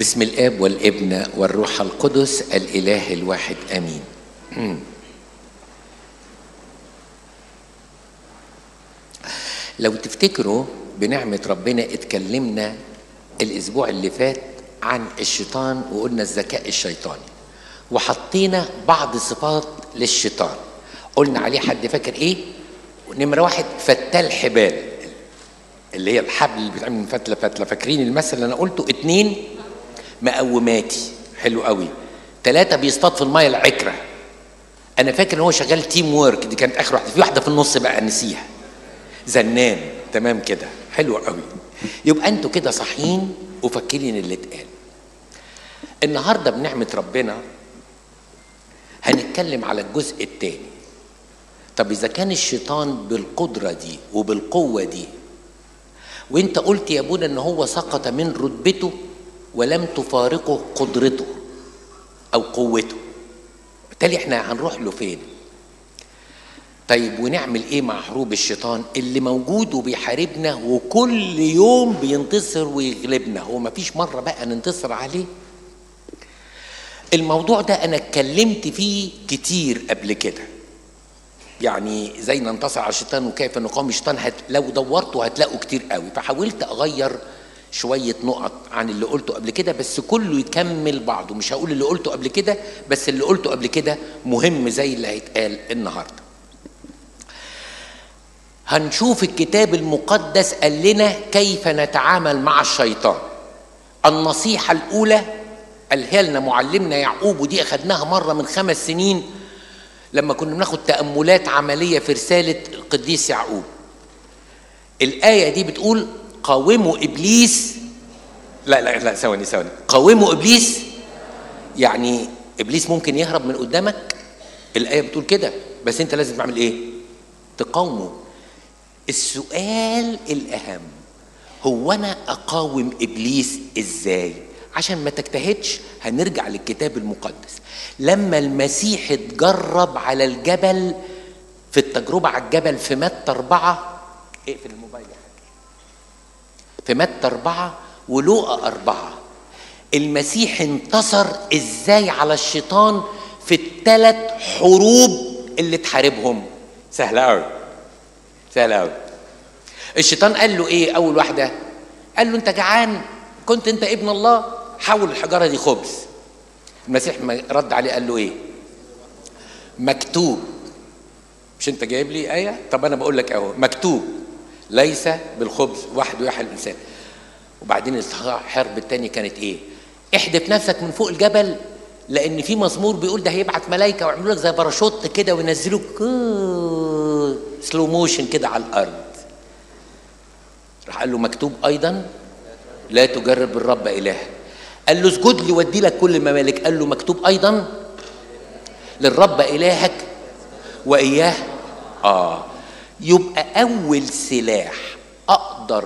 بسم الاب والابن والروح القدس الاله الواحد امين مم. لو تفتكروا بنعمه ربنا اتكلمنا الاسبوع اللي فات عن الشيطان وقلنا الذكاء الشيطاني وحطينا بعض صفات للشيطان قلنا عليه حد فاكر ايه نمره واحد فتال حبال اللي هي الحبل اللي بيتعمل من فتله فتله فاكرين المثل اللي انا قلته اتنين مقوماتي حلو قوي ثلاثه بيصطاد في الميه العكره انا فاكر ان هو شغال تيم وورك دي كانت اخر واحده في واحده في النص بقى نسيها زنان تمام كده حلو قوي يبقى انتوا كده صاحيين وفاكرين اللي اتقال النهارده بنعمه ربنا هنتكلم على الجزء الثاني طب اذا كان الشيطان بالقدره دي وبالقوه دي وانت قلت يا ابونا ان هو سقط من رتبته ولم تفارقه قدرته او قوته بالتالي احنا هنروح له فين طيب ونعمل ايه مع حروب الشيطان اللي موجود وبيحاربنا وكل يوم بينتصر ويغلبنا هو مفيش مره بقى ننتصر عليه الموضوع ده انا اتكلمت فيه كتير قبل كده يعني زي ننتصر على الشيطان وكيف نقاوم الشيطان هت... لو دورتوا هتلاقوا كتير قوي فحاولت اغير شويه نقط عن اللي قلته قبل كده بس كله يكمل بعضه مش هقول اللي قلته قبل كده بس اللي قلته قبل كده مهم زي اللي هيتقال النهارده هنشوف الكتاب المقدس قال لنا كيف نتعامل مع الشيطان النصيحة الأولى قالها لنا معلمنا يعقوب ودي أخدناها مرة من خمس سنين لما كنا بناخد تأملات عملية في رسالة القديس يعقوب الآية دي بتقول قاوموا إبليس لا لا لا ثواني ثواني قاوموا إبليس يعني إبليس ممكن يهرب من قدامك الآية بتقول كده بس أنت لازم تعمل إيه؟ تقاومه السؤال الأهم هو أنا أقاوم إبليس إزاي؟ عشان ما تجتهدش هنرجع للكتاب المقدس لما المسيح اتجرب على الجبل في التجربة على الجبل في متى أربعة اقفل الموبايل يا حاج في متى أربعة ولوقا أربعة المسيح انتصر ازاي على الشيطان في الثلاث حروب اللي تحاربهم سهلة أوي سهلة أوي الشيطان قال له إيه أول واحدة قال له أنت جعان كنت أنت ابن الله حول الحجارة دي خبز المسيح رد عليه قال له إيه مكتوب مش أنت جايب لي آية طب أنا بقول لك أهو مكتوب ليس بالخبز وحده يحيى الإنسان وبعدين الحرب الثانية كانت إيه احدف نفسك من فوق الجبل لان في مزمور بيقول ده هيبعت ملائكه ويعملوا لك زي باراشوت كده وينزلوك سلو موشن كده على الارض راح قال له مكتوب ايضا لا تجرب الرب الهك قال له اسجد لي ودي لك كل الممالك قال له مكتوب ايضا للرب الهك واياه اه يبقى اول سلاح اقدر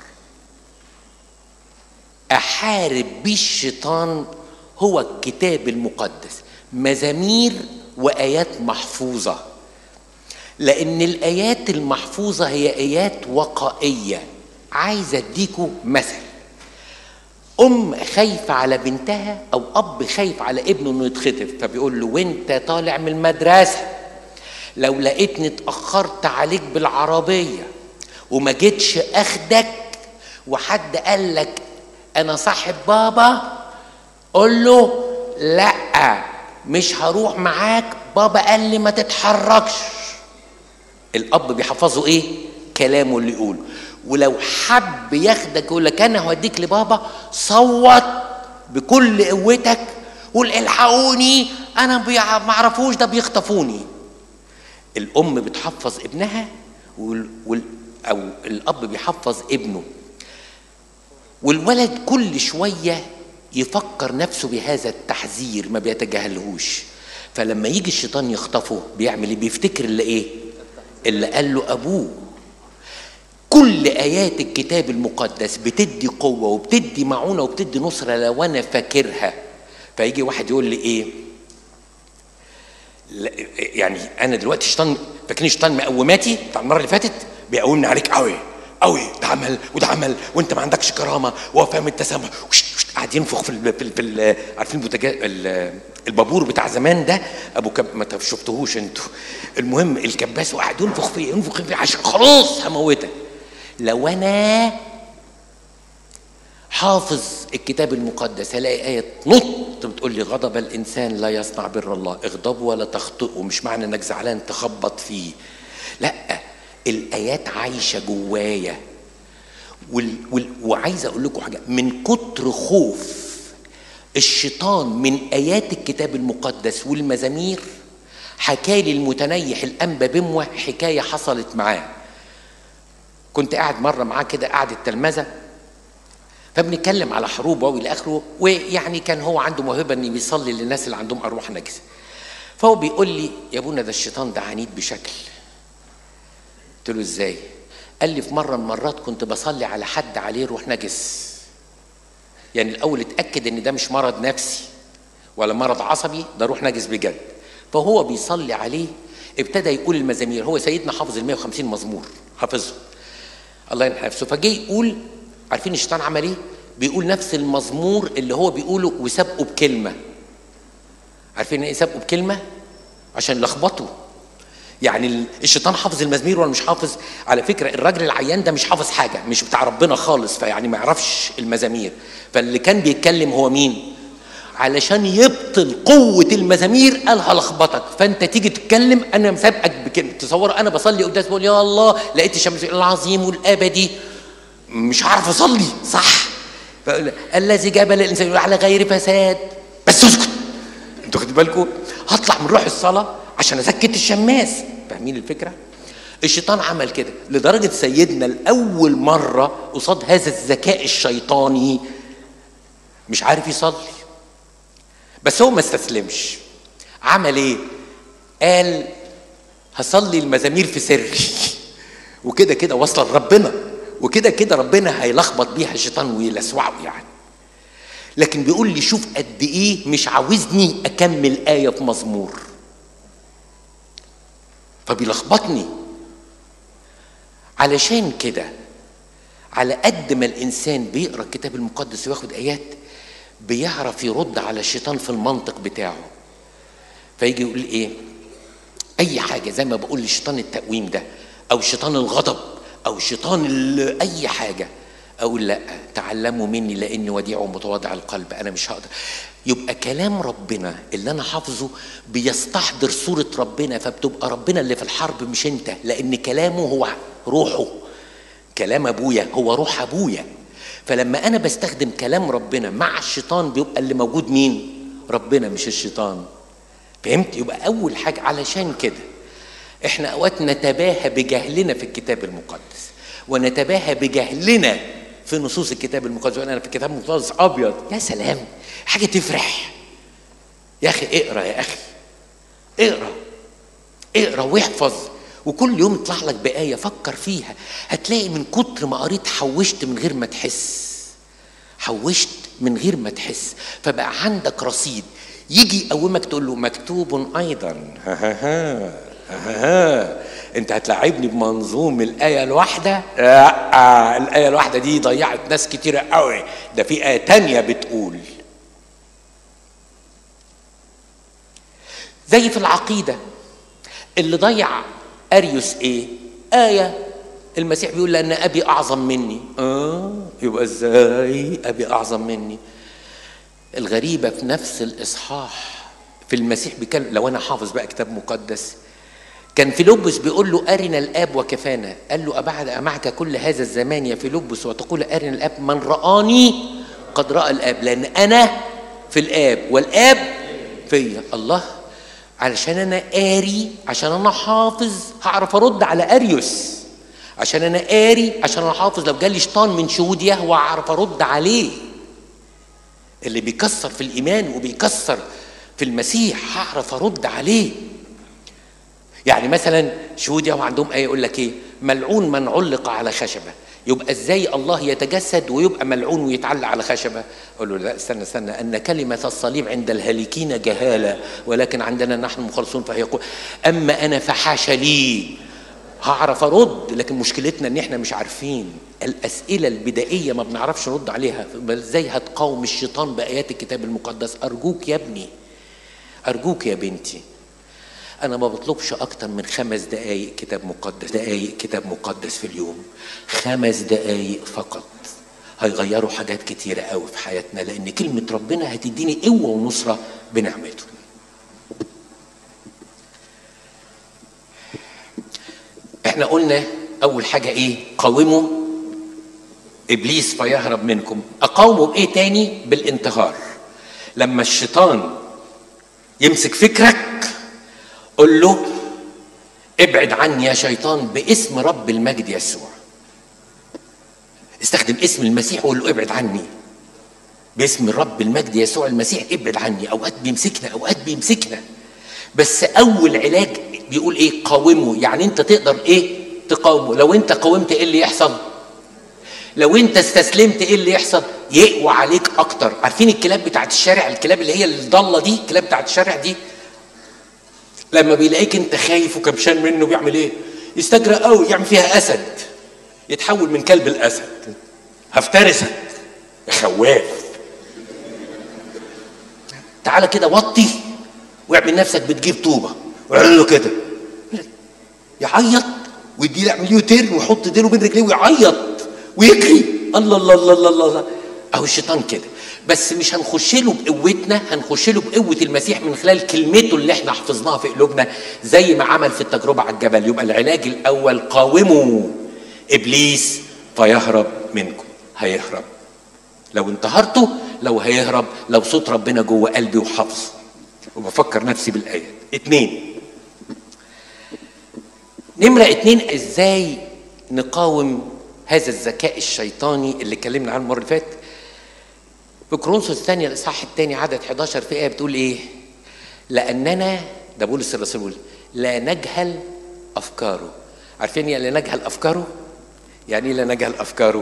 احارب بيه الشيطان هو الكتاب المقدس مزامير وايات محفوظه لان الايات المحفوظه هي ايات وقائيه عايز اديكوا مثل ام خايفه على بنتها او اب خايف على ابنه انه يتخطف فبيقول له وانت طالع من المدرسه لو لقيتني اتاخرت عليك بالعربيه وما جيتش اخدك وحد قال لك انا صاحب بابا قول له لا مش هروح معاك بابا قال لي ما تتحركش الاب بيحفظه ايه كلامه اللي يقوله ولو حب ياخدك يقول لك انا هوديك لبابا صوت بكل قوتك قول الحقوني انا ما اعرفوش ده بيخطفوني الام بتحفظ ابنها وال... وال... او الاب بيحفظ ابنه والولد كل شويه يفكر نفسه بهذا التحذير ما بيتجاهلهوش فلما يجي الشيطان يخطفه بيعمل ايه بيفتكر اللي ايه اللي قال له ابوه كل ايات الكتاب المقدس بتدي قوه وبتدي معونه وبتدي نصره لو انا فاكرها فيجي واحد يقول لي ايه يعني انا دلوقتي الشيطان فاكرين الشيطان مقوماتي بتاع المره اللي فاتت بيقومني عليك قوي قوي ده عمل وده عمل وانت ما عندكش كرامه وفاهم التسامح وش وش قاعد ينفخ في ال في, ال في ال عارفين البوتاجاز ال- البابور بتاع زمان ده ابو كب ما تف- شفتهوش انتوا المهم الكباس وقاعد ينفخ فيه ينفخ فيه عشان خلاص هموتك لو انا حافظ الكتاب المقدس هلاقي آية نط بتقول لي غضب الإنسان لا يصنع بر الله اغضب ولا تخطئه مش معنى إنك زعلان تخبط فيه لا الآيات عايشة جوايا وال... وال... وعايز أقول لكم حاجة من كتر خوف الشيطان من آيات الكتاب المقدس والمزامير حكى لي المتنيح الأنبا بموه حكاية حصلت معاه كنت قاعد مرة معاه كده قعدة تلمذة فبنتكلم على حروب والى اخره ويعني كان هو عنده موهبه انه بيصلي للناس اللي عندهم ارواح نجسه فهو بيقول لي يا ابونا ده الشيطان ده عنيد بشكل قلت له ازاي قال لي في مره من المرات كنت بصلي على حد عليه روح نجس يعني الاول اتاكد ان ده مش مرض نفسي ولا مرض عصبي ده روح نجس بجد فهو بيصلي عليه ابتدى يقول المزامير هو سيدنا حافظ ال 150 مزمور حافظهم الله ينحى نفسه فجه يقول عارفين الشيطان عمل ايه؟ بيقول نفس المزمور اللي هو بيقوله وسابقه بكلمه عارفين ايه سابقه بكلمه؟ عشان لخبطه يعني الشيطان حافظ المزامير ولا مش حافظ على فكره الراجل العيان ده مش حافظ حاجه مش بتاع ربنا خالص فيعني ما يعرفش المزامير فاللي كان بيتكلم هو مين؟ علشان يبطل قوة المزامير قال هلخبطك فانت تيجي تتكلم انا مسابقك بكلمة تصور انا بصلي قداس بقول يا الله لقيت الشمس العظيم والابدي مش عارف اصلي صح فأقول الذي جبل الانسان على غير فساد بس اسكت انتوا خدوا بالكم هطلع من روح الصلاه عشان اسكت الشماس فاهمين الفكره الشيطان عمل كده لدرجه سيدنا لاول مره قصاد هذا الذكاء الشيطاني مش عارف يصلي بس هو ما استسلمش عمل ايه قال هصلي المزامير في سري وكده كده واصله لربنا وكده كده ربنا هيلخبط بيها الشيطان ويلسوعه يعني لكن بيقول لي شوف قد ايه مش عاوزني اكمل ايه في مزمور فبيلخبطني علشان كده على قد ما الانسان بيقرا الكتاب المقدس وياخد ايات بيعرف يرد على الشيطان في المنطق بتاعه فيجي يقول ايه اي حاجه زي ما بقول لشيطان التقويم ده او شيطان الغضب او شيطان ال- اي حاجه اقول لا تعلموا مني لاني وديع ومتواضع القلب انا مش هقدر يبقى كلام ربنا اللي انا حافظه بيستحضر صوره ربنا فبتبقى ربنا اللي في الحرب مش انت لان كلامه هو روحه كلام ابويا هو روح ابويا فلما انا بستخدم كلام ربنا مع الشيطان بيبقى اللي موجود مين ربنا مش الشيطان فهمت يبقى اول حاجه علشان كده احنا اوقات نتباهى بجهلنا في الكتاب المقدس ونتباهى بجهلنا في نصوص الكتاب المقدس وانا في الكتاب المقدس ابيض يا سلام حاجه تفرح يا اخي اقرا يا اخي اقرا اقرا واحفظ وكل يوم يطلع لك بآية فكر فيها هتلاقي من كتر ما قريت حوشت من غير ما تحس حوشت من غير ما تحس فبقى عندك رصيد يجي يقومك تقول له مكتوب ايضا ها ها ها ها ها انت هتلاعبني بمنظوم الايه الواحده لا الايه الواحده دي ضيعت ناس كتيره قوي ده في ايه تانية بتقول زي في العقيده اللي ضيع اريوس ايه ايه المسيح بيقول لان ابي اعظم مني اه يبقى ازاي ابي اعظم مني الغريبه في نفس الاصحاح في المسيح بيكلم لو انا حافظ بقى كتاب مقدس كان فيلبس بيقول له أرنا الآب وكفانا قال له أبعد معك كل هذا الزمان يا فيلبس وتقول أرنا الآب من رآني قد رأى الآب لأن أنا في الآب والآب فيا الله علشان أنا قاري عشان أنا حافظ هعرف أرد على أريوس عشان أنا قاري عشان أنا حافظ لو جالي شيطان من شهود يهوى أعرف أرد عليه اللي بيكسر في الإيمان وبيكسر في المسيح هعرف أرد عليه يعني مثلا شهود يهوه عندهم ايه يقول لك ايه ملعون من علق على خشبه يبقى ازاي الله يتجسد ويبقى ملعون ويتعلق على خشبه اقول له لا استنى استنى ان كلمه الصليب عند الهالكين جهاله ولكن عندنا نحن مخلصون فهي يقول اما انا فحاش لي هعرف ارد لكن مشكلتنا ان احنا مش عارفين الاسئله البدائيه ما بنعرفش نرد عليها بل ازاي هتقاوم الشيطان بايات الكتاب المقدس ارجوك يا ابني ارجوك يا بنتي انا ما بطلبش اكتر من خمس دقايق كتاب مقدس دقايق كتاب مقدس في اليوم خمس دقايق فقط هيغيروا حاجات كتيرة قوي في حياتنا لأن كلمة ربنا هتديني قوة ونصرة بنعمته احنا قلنا أول حاجة إيه قاوموا إبليس فيهرب منكم أقاومه بإيه تاني بالانتهار لما الشيطان يمسك فكرك قل له ابعد عني يا شيطان باسم رب المجد يسوع استخدم اسم المسيح وقول له ابعد عني باسم الرب المجد يسوع المسيح ابعد عني اوقات بيمسكنا اوقات بيمسكنا بس اول علاج بيقول ايه قاومه يعني انت تقدر ايه تقاومه لو انت قاومت ايه اللي يحصل لو انت استسلمت ايه اللي يحصل يقوى عليك اكتر عارفين الكلاب بتاعت الشارع الكلاب اللي هي الضاله دي الكلاب بتاعت الشارع دي لما بيلاقيك انت خايف وكبشان منه بيعمل ايه يستجرأ قوي يعمل فيها اسد يتحول من كلب الاسد هفترسك يا خواف تعالى كده وطي واعمل نفسك بتجيب طوبه واعمل له كده يعيط ويدي يعمل يوتيرن ويحط ديله بين رجليه ويعيط ويجري الله الله الله الله الله اهو الشيطان كده بس مش هنخش له بقوتنا هنخش له بقوه المسيح من خلال كلمته اللي احنا حفظناها في قلوبنا زي ما عمل في التجربه على الجبل يبقى العلاج الاول قاوموا ابليس فيهرب منكم هيهرب لو انتهرته لو هيهرب لو صوت ربنا جوه قلبي وحافظه وبفكر نفسي بالايات اتنين نمرة اتنين ازاي نقاوم هذا الذكاء الشيطاني اللي اتكلمنا عنه المرة اللي فاتت في كورنثوس الثانية الإصحاح الثاني عدد 11 في آية بتقول إيه؟ لأننا ده بولس الرسول بيقول لا نجهل أفكاره عارفين يعني لا نجهل أفكاره؟ يعني ايه لا نجهل افكاره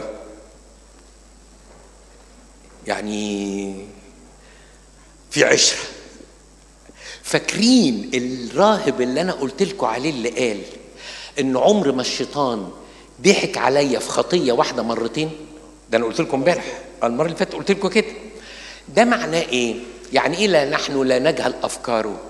يعني في عشره فاكرين الراهب اللي انا قلت لكم عليه اللي قال ان عمر ما الشيطان ضحك عليا في خطيه واحده مرتين ده انا قلت لكم امبارح المره اللي فاتت قلت لكم كده ده معناه ايه يعني ايه لا نحن لا نجهل افكاره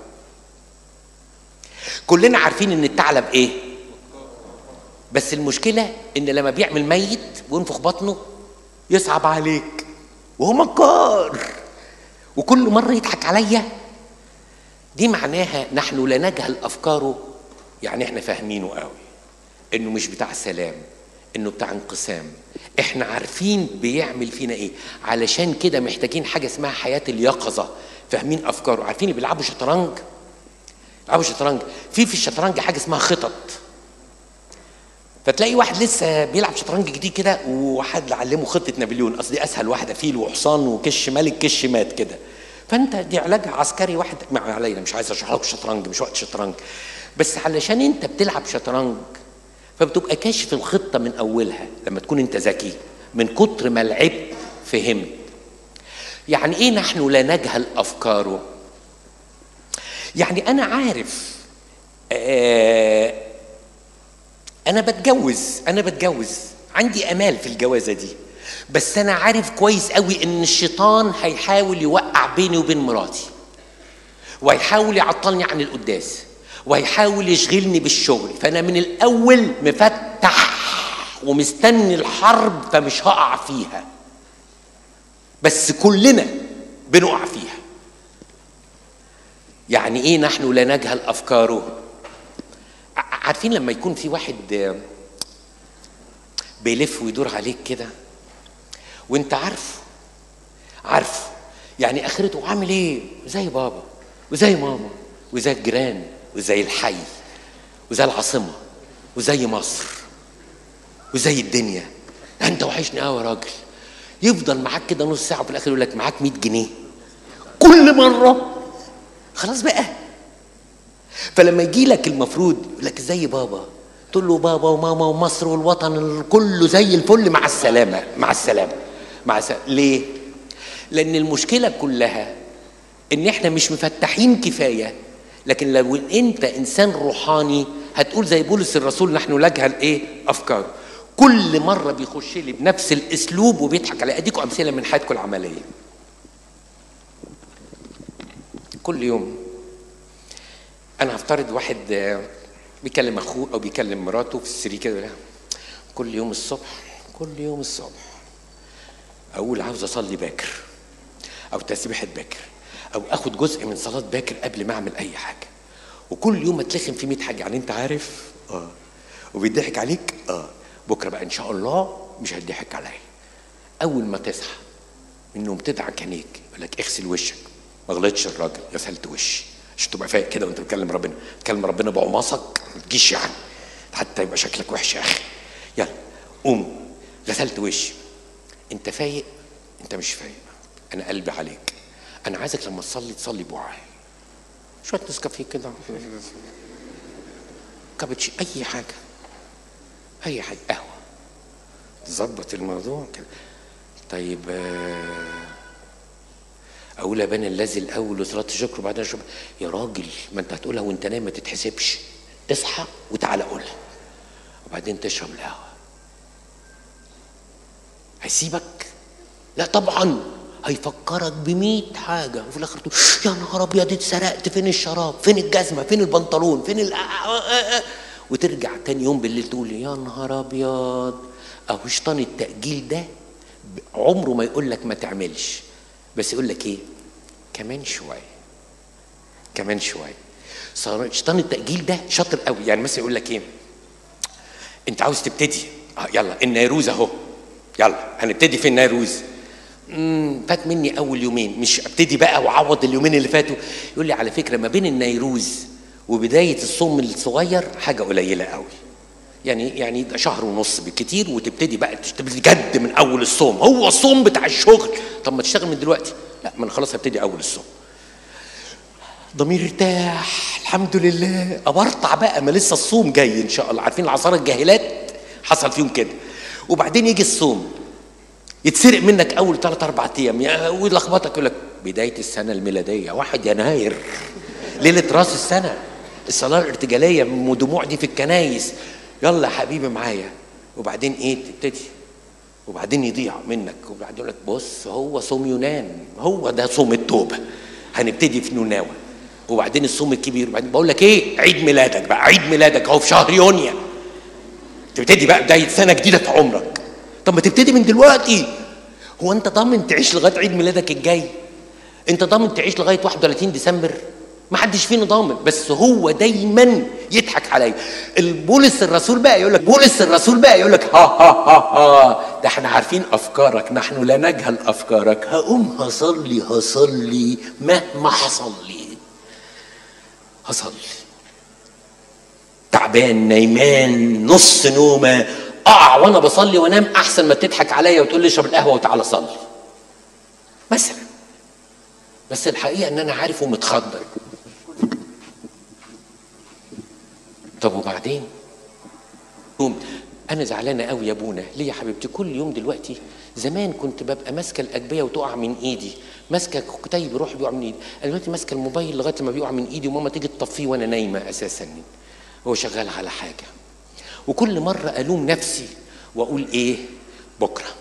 كلنا عارفين ان الثعلب ايه بس المشكلة إن لما بيعمل ميت وينفخ بطنه يصعب عليك وهو مكار وكل مرة يضحك عليا دي معناها نحن لا نجهل أفكاره يعني إحنا فاهمينه قوي إنه مش بتاع سلام إنه بتاع انقسام إحنا عارفين بيعمل فينا إيه علشان كده محتاجين حاجة اسمها حياة اليقظة فاهمين أفكاره عارفين اللي بيلعبوا شطرنج بيلعبوا شطرنج في في الشطرنج حاجة اسمها خطط فتلاقي واحد لسه بيلعب شطرنج جديد كده وواحد علمه خطه نابليون اصل دي اسهل واحده فيل وحصان وكش ملك كش مات كده فانت دي علاجها عسكري واحد ما علينا مش عايز اشرح لك الشطرنج مش وقت شطرنج بس علشان انت بتلعب شطرنج فبتبقى كاشف الخطه من اولها لما تكون انت ذكي من كتر ما لعبت فهمت يعني ايه نحن لا نجهل افكاره يعني انا عارف آه انا بتجوز انا بتجوز عندي امال في الجوازه دي بس انا عارف كويس قوي ان الشيطان هيحاول يوقع بيني وبين مراتي وهيحاول يعطلني عن القداس وهيحاول يشغلني بالشغل فانا من الاول مفتح ومستني الحرب فمش هقع فيها بس كلنا بنقع فيها يعني ايه نحن لا نجهل افكاره عارفين لما يكون في واحد بيلف ويدور عليك كده وانت عارفه عارفه يعني اخرته عامل ايه زي بابا وزي ماما وزي الجيران وزي الحي وزي العاصمه وزي مصر وزي الدنيا انت وحشني قوي يا راجل يفضل معاك كده نص ساعه وفي الاخر يقول لك معاك 100 جنيه كل مره خلاص بقى فلما يجي لك المفروض يقول لك زي بابا تقول له بابا وماما ومصر والوطن كله زي الفل مع السلامه مع السلامه مع السلامة. ليه؟ لان المشكله كلها ان احنا مش مفتحين كفايه لكن لو انت انسان روحاني هتقول زي بولس الرسول نحن نجهل ايه افكاره كل مره بيخش لي بنفس الاسلوب وبيضحك علي اديكم امثله من حياتكم العمليه كل يوم انا هفترض واحد آه، بيكلم اخوه او بيكلم مراته في السرير كده يقول لها، كل يوم الصبح كل يوم الصبح اقول عاوز اصلي باكر او تسبيحه باكر او اخد جزء من صلاه باكر قبل ما اعمل اي حاجه وكل يوم اتلخم في 100 حاجه يعني انت عارف اه وبيضحك عليك اه بكره بقى ان شاء الله مش هيضحك عليا اول ما تصحى من النوم تدعك عينيك يقول لك اغسل وشك ما غلطش الراجل غسلت وشي عشان تبقى فايق كده وانت بتكلم ربنا تكلم ربنا بقماصك ما تجيش يعني حتى يبقى شكلك وحش يا اخي يلا قوم غسلت وشي انت فايق انت مش فايق انا قلبي عليك انا عايزك لما تصلي تصلي بوعي شويه نسكافيه كده كابتشي اي حاجه اي حاجه قهوه تظبط الموضوع كده طيب آه، اقول ابان الذي الاول وصلاه الشكر وبعدين اشرب يا راجل ما انت هتقولها وانت نايم ما تتحسبش اصحى وتعالى قولها وبعدين تشرب القهوه هيسيبك لا طبعا هيفكرك بمية حاجة وفي الآخر تقول يا نهار أبيض اتسرقت فين الشراب فين الجزمة فين البنطلون فين ال وترجع تاني يوم بالليل تقول يا نهار أبيض أهو شيطان التأجيل ده عمره ما يقول لك ما تعملش بس يقول لك إيه كمان شوية كمان شوية صار شيطان التأجيل ده شاطر قوي يعني مثلا يقول لك إيه أنت عاوز تبتدي آه يلا النيروز أهو يلا هنبتدي في النيروز مم، فات مني اول يومين مش ابتدي بقى واعوض اليومين اللي فاتوا يقول لي على فكره ما بين النيروز وبدايه الصوم الصغير حاجه قليله قوي يعني يعني ده شهر ونص بالكتير وتبتدي بقى تبتدي جد من اول الصوم هو الصوم بتاع الشغل طب ما تشتغل من دلوقتي لا ما انا خلاص هبتدي اول الصوم ضمير ارتاح الحمد لله ابرطع بقى ما لسه الصوم جاي ان شاء الله عارفين العصارى الجاهلات حصل فيهم كده وبعدين يجي الصوم يتسرق منك اول ثلاث اربع ايام يا- ويلخبطك يقول لك بدايه السنه الميلاديه 1 يناير ليله راس السنه الصلاه الارتجاليه ام دموع دي في الكنايس يلا يا حبيبي معايا وبعدين ايه تبتدي وبعدين يضيع منك وبعدين يقول لك بص هو صوم يونان هو ده صوم التوبه هنبتدي في نوناوه وبعدين الصوم الكبير وبعدين بقول لك ايه عيد ميلادك بقى عيد ميلادك اهو في شهر يونيو تبتدي بقى بدايه سنه جديده في عمرك طب ما تبتدي من دلوقتي هو انت ضامن تعيش لغايه عيد ميلادك الجاي انت ضامن تعيش لغايه 31 ديسمبر ما حدش فينا ضامن بس هو دايما يضحك عليا البولس الرسول بقى يقول لك بولس الرسول بقى يقول لك ها ها ها ها ده احنا عارفين افكارك نحن لا نجهل افكارك هقوم هصلي هصلي مهما حصل لي هصلي تعبان نايمان نص نومه اقع وانا بصلي وانام احسن ما تضحك عليا وتقول لي اشرب القهوه وتعالى صلي مثلا بس الحقيقه ان انا عارف ومتخدر طب وبعدين يوم انا زعلانه قوي يا ابونا ليه يا حبيبتي كل يوم دلوقتي زمان كنت ببقى ماسكه الاجبيه وتقع من ايدي ماسكه كتيب يروح بيقع من ايدي انا دلوقتي ماسكه الموبايل لغايه ما بيقع من ايدي وماما تيجي تطفيه وانا نايمه اساسا هو شغال على حاجه وكل مره الوم نفسي واقول ايه بكره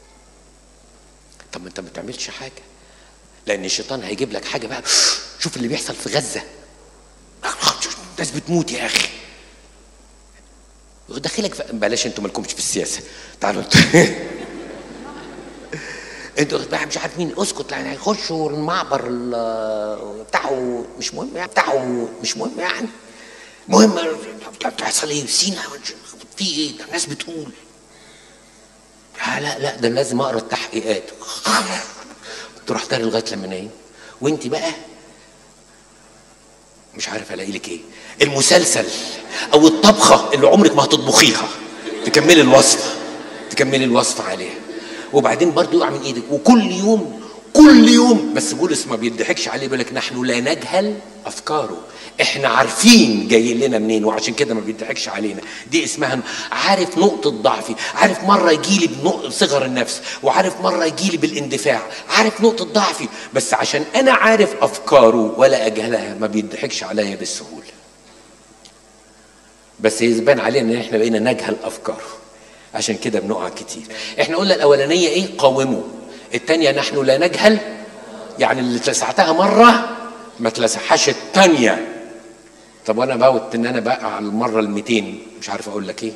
طب ما انت ما بتعملش حاجه لان الشيطان هيجيب لك حاجه بقى شوف اللي بيحصل في غزه الناس بتموت يا اخي داخلك في بلاش انتوا مالكمش في السياسه تعالوا انتوا انتوا بقى مش عارف مين اسكت يعني هيخشوا المعبر ال- بتاعه مش مهم يعني بتاعه مش مهم يعني مهم بتحصل ايه في سينا في ايه ده الناس بتقول لا لا لا ده لازم اقرا التحقيقات كنت رحت لها لغايه لما نايم وانت بقى مش عارف الاقي لك ايه المسلسل او الطبخه اللي عمرك ما هتطبخيها تكملي الوصفه تكملي الوصفه عليها وبعدين برضو يقع من ايدك وكل يوم كل يوم بس بولس ما بيضحكش عليه بيقول لك نحن لا نجهل افكاره احنا عارفين جايين لنا منين وعشان كده ما بيضحكش علينا دي اسمها عارف نقطة ضعفي عارف مرة يجي لي بصغر النفس وعارف مرة يجي لي بالاندفاع عارف نقطة ضعفي بس عشان انا عارف افكاره ولا اجهلها ما بيضحكش عليا بالسهولة بس يبان علينا ان احنا بقينا نجهل افكاره عشان كده بنقع كتير احنا قلنا الاولانيه ايه قاوموا الثانيه نحن لا نجهل يعني اللي اتلسعتها مره ما تلسعهاش الثانيه طب وانا بوت ان انا بقى على المره ال 200 مش عارف اقول لك ايه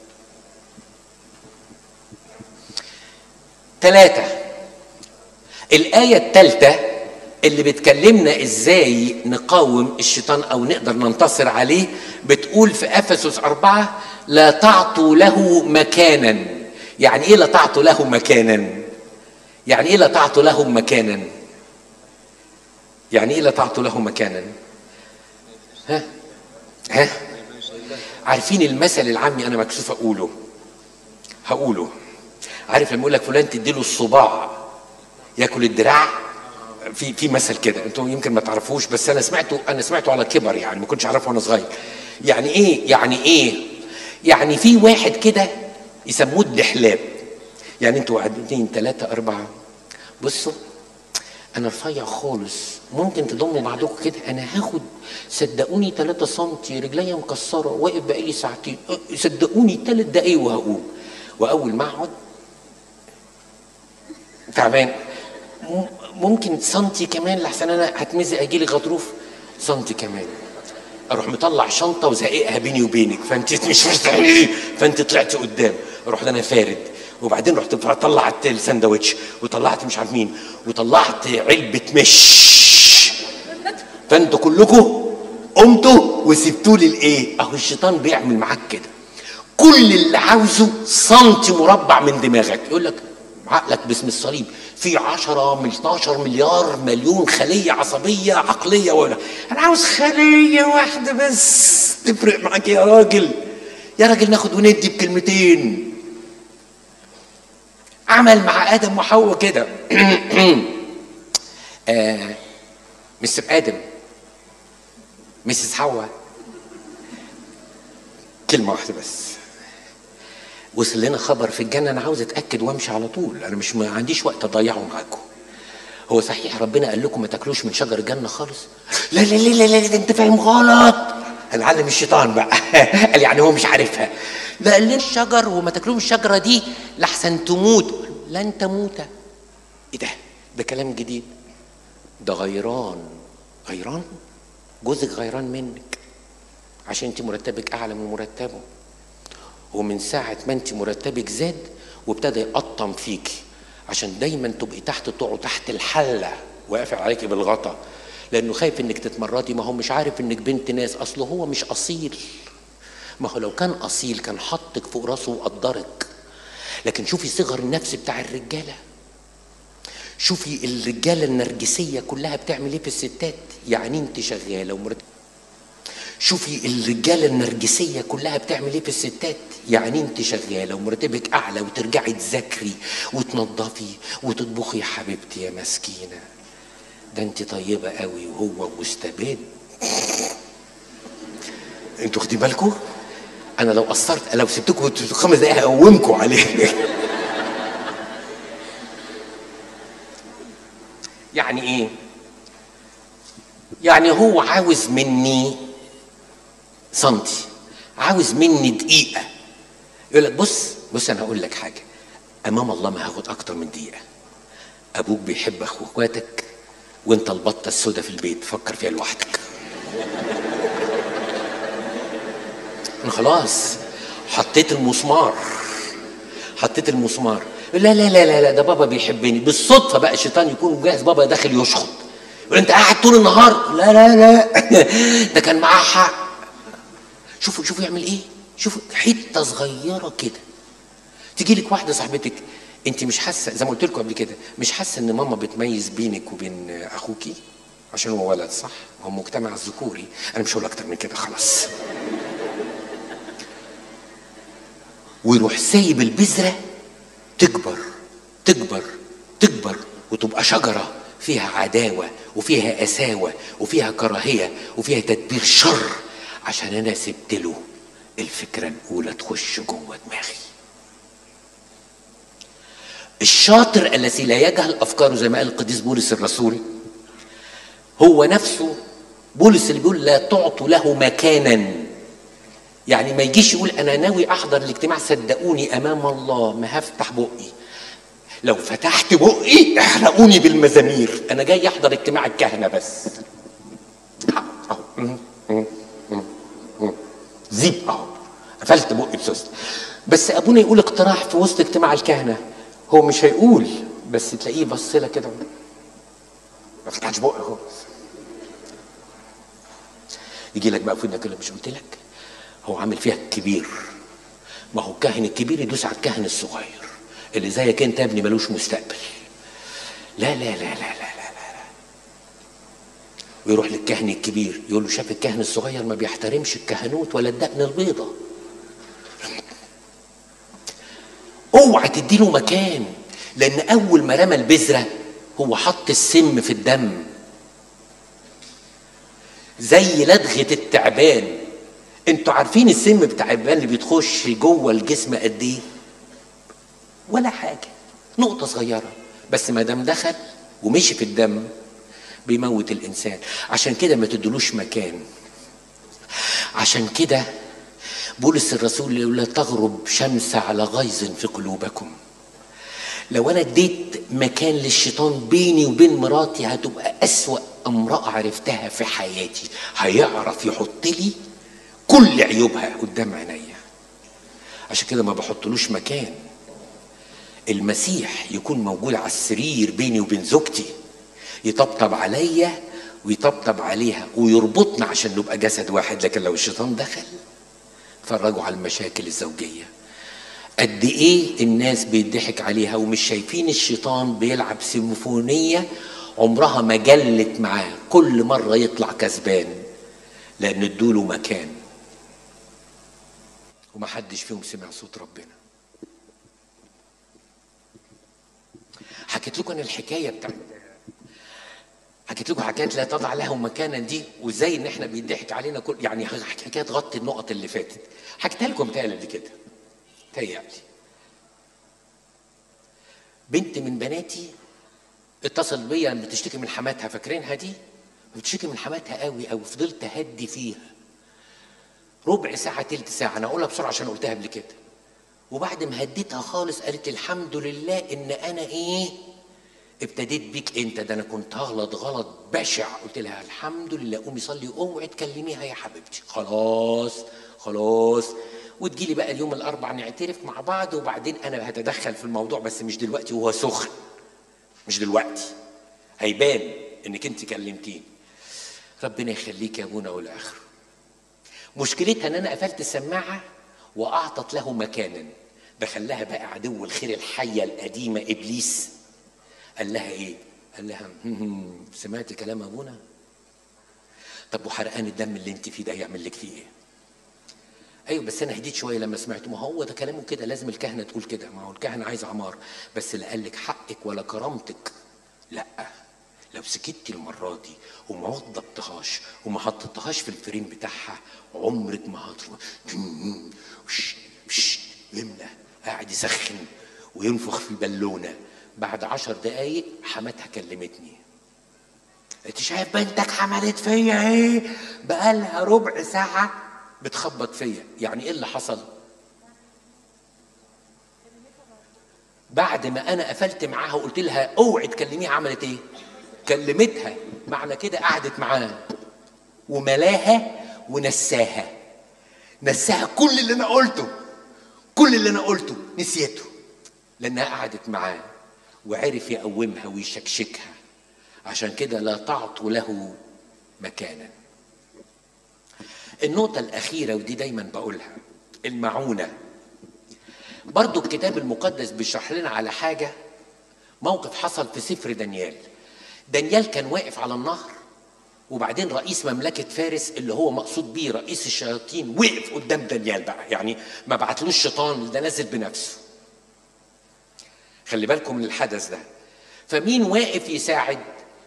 ثلاثة الآية الثالثة اللي بتكلمنا ازاي نقاوم الشيطان او نقدر ننتصر عليه بتقول في افسس أربعة لا تعطوا له مكانا يعني ايه لا تعطوا له مكانا يعني ايه لا تعطوا له مكانا يعني ايه لا تعطوا له مكانا ها ها عارفين المثل العامي انا مكسوف اقوله هقوله عارف لما يقول لك فلان تديله الصباع ياكل الدراع في في مثل كده انتم يمكن ما تعرفوش بس انا سمعته انا سمعته على كبر يعني ما كنتش اعرفه وانا صغير يعني ايه يعني ايه يعني في واحد كده يسموه الدحلاب يعني انتوا واحد اثنين ثلاثة أربعة بصوا أنا رفيع خالص ممكن تضموا بعضكم كده أنا هاخد صدقوني 3 سم رجليا مكسرة واقف بقالي ساعتين أه، صدقوني ثلاث دقايق وهقوم وأول ما أقعد تعبان م- ممكن سنتي كمان لحسن انا هتمزق اجي لي غضروف سنتي كمان اروح مطلع شنطه وزقيقها بيني وبينك فانت مش مستحيل فانت طلعت قدام اروح انا فارد وبعدين رحت طلعت الساندوتش وطلعت مش عارف مين وطلعت علبه مش فانتوا كلكم قمتوا وسبتوا لي الايه اهو الشيطان بيعمل معاك كده كل اللي عاوزه سنتي مربع من دماغك يقول لك عقلك باسم الصليب في 10 من 12 مليار مليون خليه عصبيه عقليه ولا انا عاوز خليه واحده بس تفرق معاك يا راجل يا راجل ناخد وندي بكلمتين عمل مع ادم وحواء كده آه مستر ادم مسز حواء كلمه واحده بس وصل لنا خبر في الجنه انا عاوز اتاكد وامشي على طول انا مش ما عنديش وقت اضيعه معاكم هو صحيح ربنا قال لكم ما تاكلوش من شجر الجنه خالص لا لا لا لا, لا ده انت فاهم غلط هنعلم الشيطان بقى قال يعني هو مش عارفها ده قال لنا الشجر وما تاكلوش الشجره دي لحسن تموت لن تموت ايه ده ده كلام جديد ده غيران غيران جوزك غيران منك عشان انت مرتبك اعلى من مرتبه ومن ساعة ما انت مرتبك زاد وابتدى يقطم فيكي عشان دايما تبقي تحت طوعه تحت الحلة وقافل عليكي بالغطا لانه خايف انك تتمردي ما هو مش عارف انك بنت ناس اصله هو مش اصيل ما هو لو كان اصيل كان حطك فوق راسه وقدرك لكن شوفي صغر النفس بتاع الرجاله شوفي الرجاله النرجسيه كلها بتعمل ايه في الستات يعني انت شغاله ومرتبه شوفي الرجالة النرجسية كلها بتعمل ايه في الستات يعني انت شغالة ومرتبك اعلى وترجعي تذاكري وتنظفي وتطبخي يا حبيبتي يا مسكينة ده انت طيبة قوي وهو مستبد انتوا واخدين بالكم انا لو قصرت لو سبتكم خمس دقايق هقومكم عليه يعني ايه يعني هو عاوز مني سنتي عاوز مني دقيقة يقول لك بص بص أنا هقول لك حاجة أمام الله ما هاخد أكتر من دقيقة أبوك بيحب أخواتك وأنت البطة السوداء في البيت فكر فيها لوحدك أنا خلاص حطيت المسمار حطيت المسمار لا لا لا لا لا ده بابا بيحبني بالصدفة بقى الشيطان يكون جاهز بابا داخل يشخط يقول انت قاعد طول النهار لا لا لا ده كان معاه حق شوفوا شوفوا يعمل ايه شوفوا حته صغيره كده تيجي لك واحده صاحبتك انت مش حاسه زي ما قلت لكم قبل كده مش حاسه ان ماما بتميز بينك وبين اخوكي عشان هو ولد صح هو مجتمع الذكوري انا مش هقول اكتر من كده خلاص ويروح سايب البذره تكبر تكبر تكبر وتبقى شجره فيها عداوه وفيها قساوه وفيها كراهيه وفيها تدبير شر عشان انا سبت له الفكره الاولى تخش جوه دماغي الشاطر الذي لا يجهل افكاره زي ما قال القديس بولس الرسول هو نفسه بولس اللي بيقول لا تعطوا له مكانا يعني ما يجيش يقول انا ناوي احضر الاجتماع صدقوني امام الله ما هفتح بقي لو فتحت بقي احرقوني بالمزامير انا جاي احضر اجتماع الكهنه بس اهو م- م- م- م. زيب اهو قفلت بقي بسوست بس ابونا يقول اقتراح في وسط اجتماع الكهنه هو مش هيقول بس تلاقيه بص لك كده ما فتحش بقي خالص يجي لك بقى في ودنك اللي مش قلت لك هو عامل فيها الكبير ما هو الكاهن الكبير يدوس على الكاهن الصغير اللي زيك انت يا ابني ملوش مستقبل لا لا لا لا لا لا لا, لا. ويروح للكاهن الكبير يقول له شاف الكاهن الصغير ما بيحترمش الكهنوت ولا الدقن البيضة اوعى تديله مكان لان اول ما رمى البذره هو حط السم في الدم زي لدغه التعبان انتوا عارفين السم بتاع التعبان اللي بتخش جوه الجسم قد ايه ولا حاجه نقطه صغيره بس ما دام دخل ومشي في الدم بيموت الانسان عشان كده ما تدلوش مكان عشان كده بولس الرسول يقول لا تغرب شمس على غيظ في قلوبكم لو انا اديت مكان للشيطان بيني وبين مراتي هتبقى اسوا امراه عرفتها في حياتي هيعرف يحط لي كل عيوبها قدام عينيا عشان كده ما بحطلوش مكان المسيح يكون موجود على السرير بيني وبين زوجتي يطبطب عليا ويطبطب عليها ويربطنا عشان نبقى جسد واحد لكن لو الشيطان دخل اتفرجوا على المشاكل الزوجيه قد ايه الناس بيضحك عليها ومش شايفين الشيطان بيلعب سيمفونيه عمرها ما جلت معاه كل مره يطلع كسبان لان ادوله مكان ومحدش فيهم سمع صوت ربنا حكيت لكم انا الحكايه بتاعت حكيت لكم حكايه لا تضع له مكانا دي وازاي ان احنا بيضحك علينا كل يعني حكايه تغطي النقط اللي فاتت حكيتها لكم تاني قبل كده تهيألي بنت من بناتي اتصلت بيا لما بتشتكي من حماتها فاكرينها دي بتشتكي من حماتها قوي قوي فضلت اهدي فيها ربع ساعه تلت ساعه انا اقولها بسرعه عشان قلتها قبل كده وبعد ما هديتها خالص قالت لي الحمد لله ان انا ايه ابتديت بيك انت ده انا كنت هغلط غلط بشع قلت لها الحمد لله قومي صلي اوعي تكلميها يا حبيبتي خلاص خلاص وتجيلي بقى اليوم الاربع نعترف مع بعض وبعدين انا هتدخل في الموضوع بس مش دلوقتي وهو سخن مش دلوقتي هيبان انك انت كلمتيني ربنا يخليك يا ابونا والاخر مشكلتها ان انا قفلت السماعه واعطت له مكانا دخلها بقى عدو الخير الحيه القديمه ابليس قال لها ايه قال لها "هم، سمعت كلام ابونا طب وحرقان الدم اللي انت فيه ده يعمل لك فيه ايه ايوه بس انا هديت شويه لما سمعته ما هو ده كلامه كده لازم الكهنه تقول كده ما هو الكهنه عايز عمار بس لا قال لك حقك ولا كرامتك لا لو سكتي المره دي وما وضبتهاش وما حطيتهاش في الفريم بتاعها عمرك ما هتروح وش وش يملى قاعد يسخن وينفخ في البالونه بعد عشر دقايق حماتها كلمتني انت شايف بنتك عملت فيا ايه بقالها ربع ساعه بتخبط فيا يعني ايه اللي حصل بعد ما انا قفلت معاها وقلت لها اوعي تكلميها عملت ايه كلمتها معنى كده قعدت معاها وملاها ونساها نساها كل اللي انا قلته كل اللي انا قلته نسيته لانها قعدت معاه وعرف يقومها ويشكشكها عشان كده لا تعطوا له مكانا النقطة الأخيرة ودي دايما بقولها المعونة برضو الكتاب المقدس بيشرح لنا على حاجة موقف حصل في سفر دانيال دانيال كان واقف على النهر وبعدين رئيس مملكة فارس اللي هو مقصود بيه رئيس الشياطين وقف قدام دانيال بقى يعني ما بعتلوش شيطان ده نازل بنفسه خلي بالكم من الحدث ده فمين واقف يساعد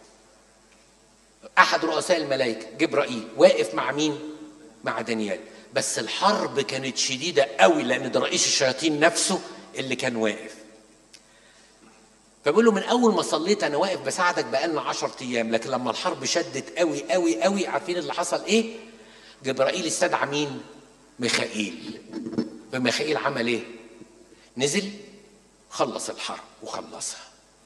احد رؤساء الملائكه جبرائيل واقف مع مين مع دانيال بس الحرب كانت شديده قوي لان ده رئيس الشياطين نفسه اللي كان واقف فبيقول له من اول ما صليت انا واقف بساعدك بقالنا 10 ايام لكن لما الحرب شدت قوي قوي قوي عارفين اللي حصل ايه جبرائيل استدعى مين ميخائيل فميخائيل عمل ايه نزل خلص الحرب وخلصها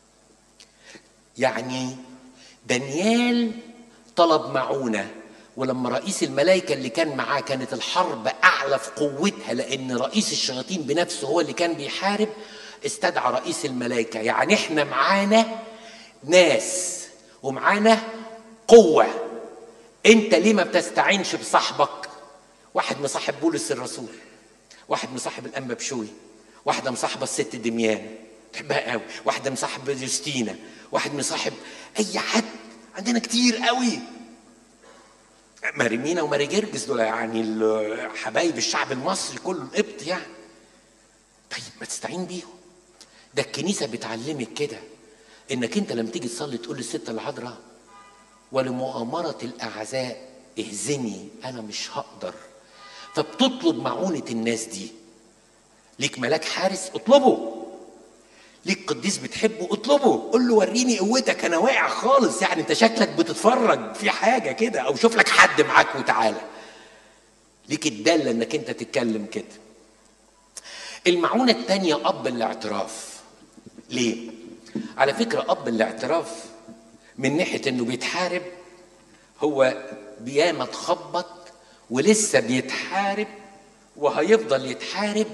يعني دانيال طلب معونه ولما رئيس الملائكة اللي كان معاه كانت الحرب أعلى في قوتها لأن رئيس الشياطين بنفسه هو اللي كان بيحارب استدعى رئيس الملائكة يعني احنا معانا ناس ومعانا قوة انت ليه ما بتستعينش بصاحبك واحد مصاحب بولس الرسول واحد مصاحب الأنبا بشوي واحدة مصاحبة الست دميان تحبها قوي واحدة مصاحب يوستينا واحد مصاحب أي حد عندنا كتير قوي ماري مينا وماري جرجس دول يعني حبايب الشعب المصري كله القبط يعني طيب ما تستعين بيهم ده الكنيسة بتعلمك كده انك انت لما تيجي تصلي تقول للست العذراء ولمؤامرة الأعزاء اهزني أنا مش هقدر فبتطلب معونة الناس دي ليك ملاك حارس اطلبه ليك قديس بتحبه اطلبه قول له وريني قوتك انا واقع خالص يعني انت شكلك بتتفرج في حاجه كده او شوف لك حد معاك وتعالى ليك الداله انك انت تتكلم كده المعونه الثانيه اب الاعتراف ليه على فكره اب الاعتراف من ناحيه انه بيتحارب هو بياما تخبط ولسه بيتحارب وهيفضل يتحارب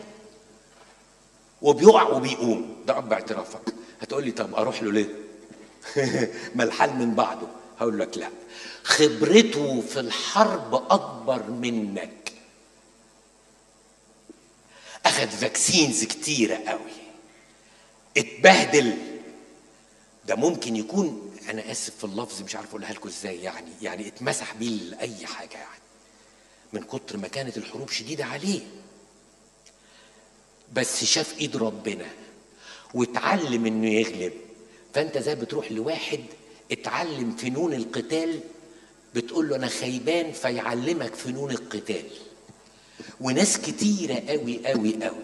وبيقع وبيقوم ده اب اعترافك هتقول لي طب اروح له ليه ما الحال من بعضه هقول لك لا خبرته في الحرب اكبر منك اخذ فاكسينز كتيره قوي اتبهدل ده ممكن يكون انا اسف في اللفظ مش عارف اقولها لكم ازاي يعني يعني اتمسح بيه لاي حاجه يعني من كتر ما كانت الحروب شديده عليه بس شاف ايد ربنا واتعلم انه يغلب فانت زي بتروح لواحد اتعلم فنون القتال بتقول له انا خيبان فيعلمك فنون القتال وناس كتيره قوي قوي قوي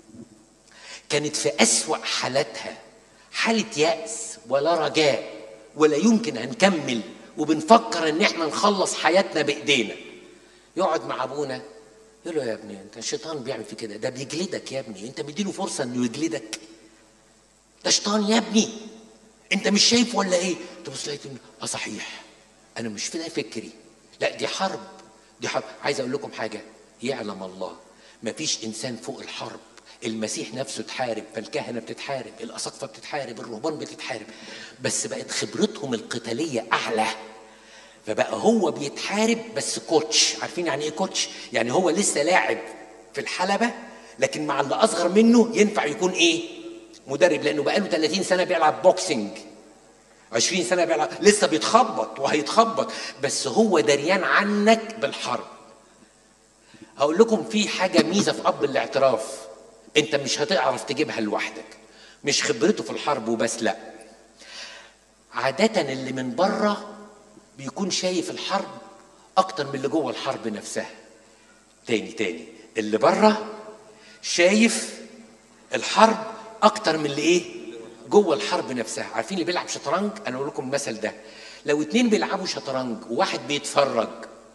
كانت في اسوا حالاتها حاله ياس ولا رجاء ولا يمكن هنكمل وبنفكر ان احنا نخلص حياتنا بايدينا يقعد مع ابونا يقول له يا ابني انت الشيطان بيعمل في كده ده بيجلدك يا ابني انت مديله فرصه انه يجلدك ده شيطان يا ابني انت مش شايف ولا ايه تبص لقيت اه صحيح انا مش في ده فكري لا دي حرب دي حرب عايز اقول لكم حاجه يعلم الله مفيش انسان فوق الحرب المسيح نفسه اتحارب فالكهنه بتتحارب الاساقفه بتتحارب الرهبان بتتحارب بس بقت خبرتهم القتاليه اعلى فبقى هو بيتحارب بس كوتش عارفين يعني ايه كوتش يعني هو لسه لاعب في الحلبة لكن مع اللي أصغر منه ينفع يكون إيه مدرب لأنه بقاله 30 سنة بيلعب بوكسنج 20 سنة بيلعب لسه بيتخبط وهيتخبط بس هو دريان عنك بالحرب هقول لكم في حاجة ميزة في أب الاعتراف أنت مش هتعرف تجيبها لوحدك مش خبرته في الحرب وبس لا عادة اللي من بره بيكون شايف الحرب اكتر من اللي جوه الحرب نفسها تاني تاني اللي بره شايف الحرب اكتر من اللي ايه جوه الحرب نفسها عارفين اللي بيلعب شطرنج انا اقول لكم المثل ده لو اتنين بيلعبوا شطرنج وواحد بيتفرج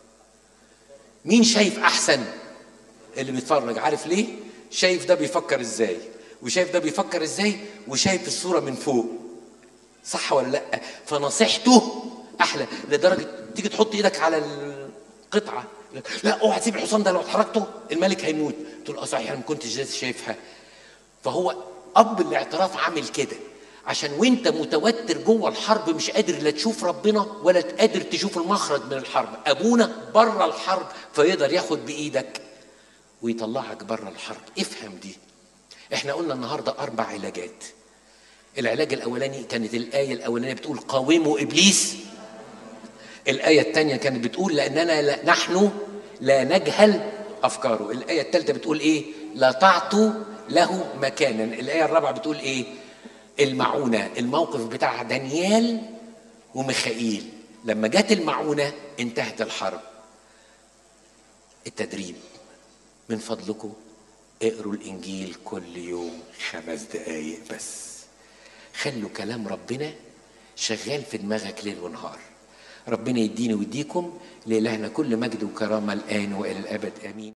مين شايف احسن اللي بيتفرج عارف ليه شايف ده بيفكر ازاي وشايف ده بيفكر ازاي وشايف الصوره من فوق صح ولا لا فنصيحته احلى لدرجه تيجي تحط ايدك على القطعه لا اوعى تسيب الحصان ده لو اتحركته الملك هيموت تقول اه صحيح انا ما كنتش لسه شايفها فهو اب الاعتراف عامل كده عشان وانت متوتر جوه الحرب مش قادر لا تشوف ربنا ولا قادر تشوف المخرج من الحرب ابونا بره الحرب فيقدر ياخد بايدك ويطلعك بره الحرب افهم دي احنا قلنا النهارده اربع علاجات العلاج الاولاني كانت الايه الاولانيه بتقول قاوموا ابليس الآية الثانية كانت بتقول لأننا لا نحن لا نجهل أفكاره الآية الثالثة بتقول إيه لا تعطوا له مكانا الآية الرابعة بتقول إيه المعونة الموقف بتاع دانيال وميخائيل لما جت المعونة انتهت الحرب التدريب من فضلكم اقروا الإنجيل كل يوم خمس دقايق بس خلوا كلام ربنا شغال في دماغك ليل ونهار ربنا يديني ويديكم لإلهنا كل مجد وكرامة الآن وإلى الأبد آمين